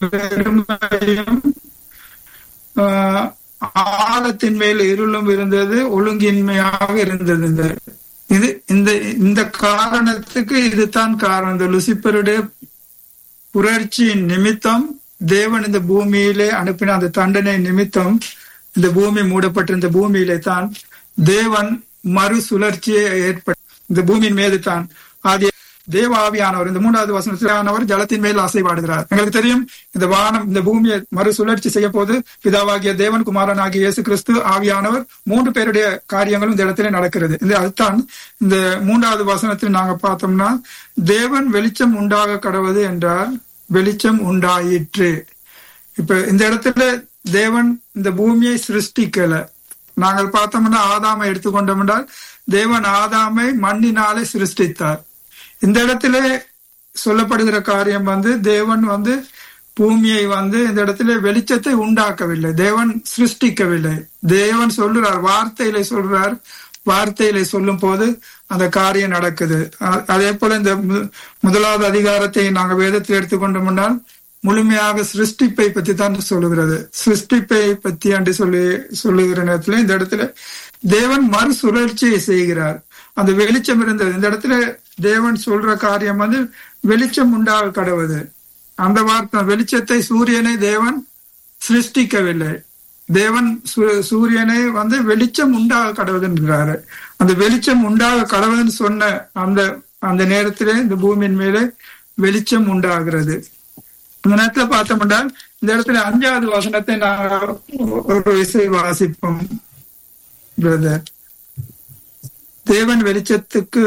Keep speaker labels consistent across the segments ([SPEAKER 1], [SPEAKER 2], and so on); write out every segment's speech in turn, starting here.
[SPEAKER 1] பெருமையும் ஆஹ், ஆழத்தின் மேல் இருளும் இருந்தது ஒழுங்கின்மையாக இருந்தது இந்த இது இந்த இந்த காரணத்துக்கு இதுதான் காரணம் இந்த லுசிபருடைய புரட்சியின் நிமித்தம் தேவன் இந்த பூமியிலே அனுப்பின அந்த தண்டனை நிமித்தம் இந்த பூமி மூடப்பட்டிருந்த பூமியிலே தான் தேவன் மறு சுழற்சியை ஏற்பட்ட இந்த பூமியின் மீது தான் ஆதி தேவ ஆவியானவர் இந்த மூன்றாவது வசனத்திலானவர் ஜலத்தின் மேல் அசைவாடுகிறார் எங்களுக்கு தெரியும் இந்த வானம் இந்த பூமியை மறு சுழற்சி செய்ய போது பிதாவாகிய தேவன் குமாரனாகிய இயேசு கிறிஸ்து ஆவியானவர் மூன்று பேருடைய காரியங்களும் இந்த இடத்துல நடக்கிறது இந்த அதுதான் இந்த மூன்றாவது வசனத்தில் நாங்க பார்த்தோம்னா தேவன் வெளிச்சம் உண்டாக கடவுது என்றால் வெளிச்சம் உண்டாயிற்று இப்ப இந்த இடத்துல தேவன் இந்த பூமியை சிருஷ்டிக்கல நாங்கள் பார்த்தோம்னா ஆதாமை எடுத்துக்கொண்டோம் என்றால் தேவன் ஆதாமை மண்ணினாலே சிருஷ்டித்தார் இந்த இடத்துல சொல்லப்படுகிற காரியம் வந்து தேவன் வந்து பூமியை வந்து இந்த இடத்துல வெளிச்சத்தை உண்டாக்கவில்லை தேவன் சிருஷ்டிக்கவில்லை தேவன் சொல்றார் வார்த்தையில சொல்றார் வார்த்தையில சொல்லும் போது அந்த காரியம் நடக்குது அ- அதே போல இந்த மு- முதலாவது அதிகாரத்தை நாங்கள் வேதத்தில் எடுத்துக்கொண்டோம்னால் முழுமையாக சிருஷ்டிப்பை பத்தி தான் சொல்லுகிறது சிருஷ்டிப்பை பத்தி என்று சொல்லி சொல்லுகிற நேரத்துல இந்த இடத்துல தேவன் மறு சுழற்சியை செய்கிறார் அந்த வெளிச்சம் இருந்தது இந்த இடத்துல தேவன் சொல்ற காரியம் வந்து வெளிச்சம் உண்டாக கடவுது அந்த வார்த்தை வெளிச்சத்தை சூரியனை தேவன் சிருஷ்டிக்கவில்லை தேவன் சூ- சூரியனை வந்து வெளிச்சம் உண்டாக கடவுதுன்றாரு அந்த வெளிச்சம் உண்டாக கடவுதுன்னு சொன்ன அந்த அந்த நேரத்திலே இந்த பூமியின் மேலே வெளிச்சம் உண்டாகிறது இந்த நேரத்துல பார்த்தோம்னா இந்த இடத்துல அஞ்சாவது வசனத்தை நான் ஒரு இசை வாசிப்போம் பிரதர் தேவன் வெளிச்சத்துக்கு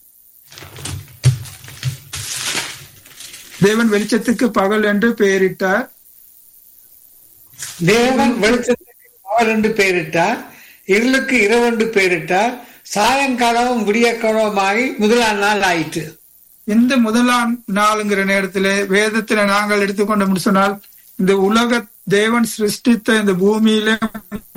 [SPEAKER 1] தேவன் வெளிச்சத்துக்கு பகல் என்று பெயரிட்டார்
[SPEAKER 2] தேவன் வெளிச்சத்துக்கு பகல் என்று பெயரிட்டார் இருளுக்கு இரவு என்று பெயரிட்டார் சாயங்காலமும் விடியக்காலமாகி முதலாம் நாள் ஆயிற்று
[SPEAKER 1] இந்த முதலாம் நாளுங்கிற நேரத்திலே வேதத்துல நாங்கள் எடுத்துக்கொண்டோம்னு சொன்னால் இந்த உலக தேவன் சிருஷ்டித்த இந்த பூமியிலே